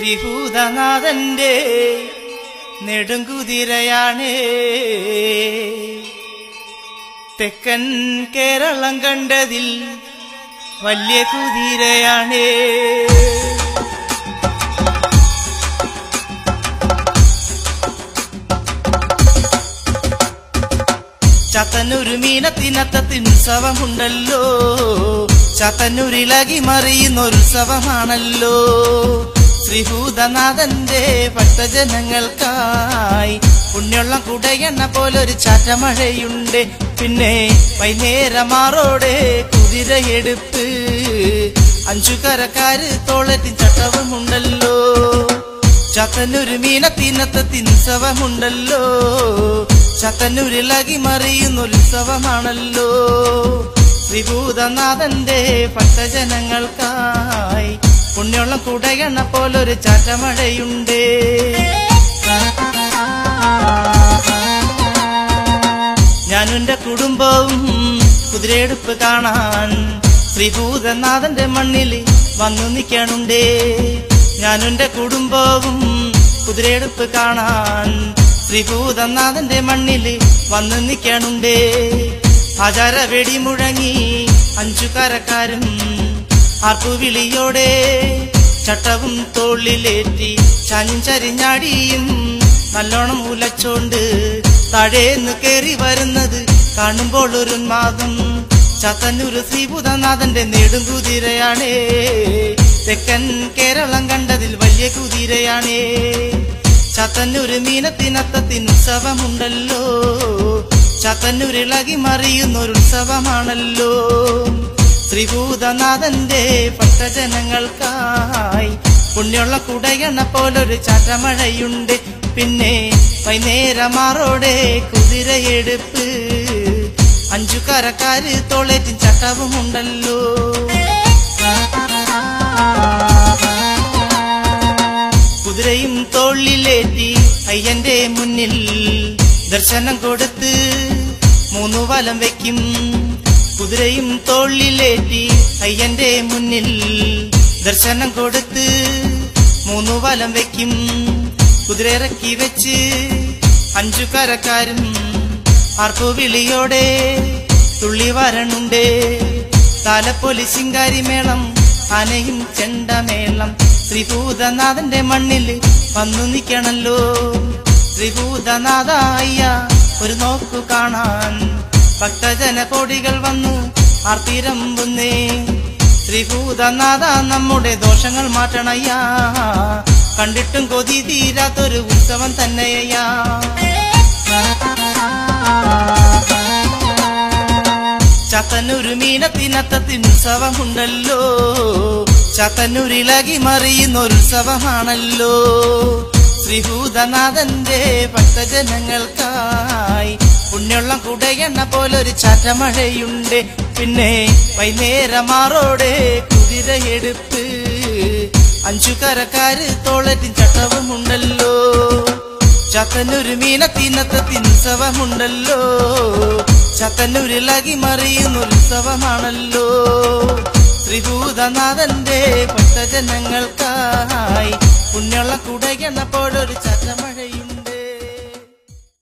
ശ്രീഭൂതനാഥന്റെ നെടുങ്കുതിരയാണ് തെക്കൻ കേരളം കണ്ടതിൽ വലിയ കുതിരയാണ് ചത്തന്നൂര് മീനത്തിനത്തത്തിൽ ഉത്സവമുണ്ടല്ലോ ചത്തന്നൂരിലകി മറിയുന്ന ഒരു ഉത്സവമാണല്ലോ ശ്രീഭൂതനാഥന്റെ ഭക്തജനങ്ങൾക്കായി പുണ്യുള്ള കുടയെണ്ണ പോലൊരു ചാറ്റമഴയുണ്ട് പിന്നെ വൈകുന്നേരമാറോടെ കുതിരയെടുപ്പ് അഞ്ചു കരക്കാര് തോളറ്റി ചട്ടവുമുണ്ടല്ലോ ചത്തന്നൂര് മീനത്തിനത്തത്തിന് ഉത്സവമുണ്ടല്ലോ ചത്തന്നൂരിലകി മറിയുന്ന ഉത്സവമാണല്ലോ ശ്രീഭൂതനാഥന്റെ ഭക്തജനങ്ങൾക്കായി പുണ്യുള്ള കുടയണ പോലൊരു ചാറ്റമഴയുണ്ട് ഞാനും എന്റെ കുടുംബവും കുതിരയെടുപ്പ് കാണാൻ ശ്രീഭൂതനാഥന്റെ മണ്ണിൽ വന്നു നിൽക്കണുണ്ടേ ഞാനും എന്റെ കുടുംബവും കുതിരയെടുപ്പ് കാണാൻ ശ്രീഭൂതനാഥന്റെ മണ്ണിൽ വന്നു നിൽക്കണുണ്ടേ ആചാര വെടി മുഴങ്ങി അഞ്ചു കരക്കാരും ആർപ്പുവിളിയോടെ ചട്ടവും തോളിലേറ്റി ചാഞ്ഞും ചരിഞ്ഞാടിയും നല്ലോണം ഉലച്ചോണ്ട് താഴേന്ന് കേറി വരുന്നത് കാണുമ്പോൾ ഒരു ഉന്മാദം ചത്തന്നൂര് ശ്രീഭൂതനാഥന്റെ നെടും കുതിരയാണേ തെക്കൻ കേരളം കണ്ടതിൽ വലിയ കുതിരയാണേ ചത്തന്നൂര് മീനത്തിനത്തത്തിന് ഉത്സവമുണ്ടല്ലോ ചത്തന്നൂരിളകി മറിയുന്ന ഒരു ഉത്സവമാണല്ലോ ശ്രീഭൂതനാഥന്റെ ഭക്തജനങ്ങൾക്കായി പുണ്യുള്ള കുടയണ പോലൊരു ചാറ്റമഴയുണ്ട് പിന്നെ വൈകുന്നേരമാറോടെ കുതിരയെടുപ്പ് അഞ്ചു കരക്കാര് തോളേറ്റും ചട്ടവുമുണ്ടല്ലോ കുതിരയും തോളിലേറ്റി അയ്യന്റെ മുന്നിൽ ദർശനം കൊടുത്ത് മൂന്നു വലം വെക്കും കുതിരയും തോളിലേറ്റി അയ്യന്റെ മുന്നിൽ ദർശനം കൊടുത്ത് മൂന്നു വലം വെക്കും കുതിര ഇറക്കി വെച്ച് അഞ്ചു കരക്കാരും ആർപ്പുവിളിയോടെ തുള്ളി വരണുണ്ട് താലപ്പൊലി ശിങ്കാരി മേളം ആനയും ചെണ്ടമേളം ശ്രീഭൂതനാഥന്റെ മണ്ണിൽ വന്നു നിൽക്കണല്ലോ ശ്രീഭൂതനാഥ അയ്യ ഒരു നോക്കു കാണാൻ ഭക്തജന കോടികൾ വന്നു ആർത്തിരമ്പുന്നേ ശ്രീഭൂതനാഥ നമ്മുടെ ദോഷങ്ങൾ മാറ്റണയ്യാ കണ്ടിട്ടും കൊതി തീരാത്തൊരു ഉത്സവം തന്നെയ്യാ ചത്തന്നൂര് മീനത്തിനത്തത്തിന് ഉത്സവമുണ്ടല്ലോ ചത്തന്നൂരിളകി മറിയുന്ന ഒരു ഉത്സവമാണല്ലോ ശ്രീഭൂതനാഥന്റെ ഭക്തജനങ്ങൾക്കായി പുണ്യുള്ള കുടയെണ്ണ പോലൊരു ചാറ്റമഴയുണ്ട് പിന്നെ വൈകുന്നേരമാറോടെ കുതിരയെടുപ്പ് അഞ്ചു കരക്കാര് തോളറ്റും ചട്ടവുമുണ്ടല്ലോ ചത്തന്നൂര് മീനത്തിനത്തത്തിന് ഉത്സവമുണ്ടല്ലോ ചത്തന്നൂരിളകി മറിയുന്ന ഉത്സവമാണല്ലോ ശ്രീഭൂതനാഥന്റെ ഭക്തജനങ്ങൾക്കായി പുണ്യുള്ള കുടയെണ്ണ പോലൊരു ചട്ടമഴയും